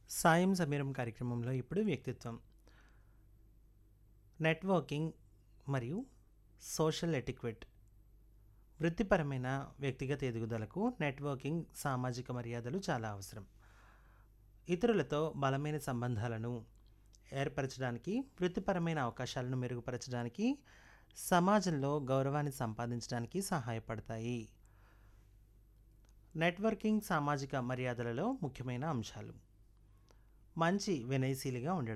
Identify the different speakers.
Speaker 1: సాయం సమీరం కార్యక్రమంలో ఇప్పుడు వ్యక్తిత్వం నెట్వర్కింగ్ మరియు సోషల్ ఎటిక్వెట్ వృత్తిపరమైన వ్యక్తిగత ఎదుగుదలకు నెట్వర్కింగ్ సామాజిక మర్యాదలు చాలా అవసరం ఇతరులతో బలమైన సంబంధాలను ఏర్పరచడానికి వృత్తిపరమైన అవకాశాలను మెరుగుపరచడానికి సమాజంలో గౌరవాన్ని సంపాదించడానికి సహాయపడతాయి నెట్వర్కింగ్ సామాజిక మర్యాదలలో ముఖ్యమైన అంశాలు మంచి వినయశీలిగా ఉండడం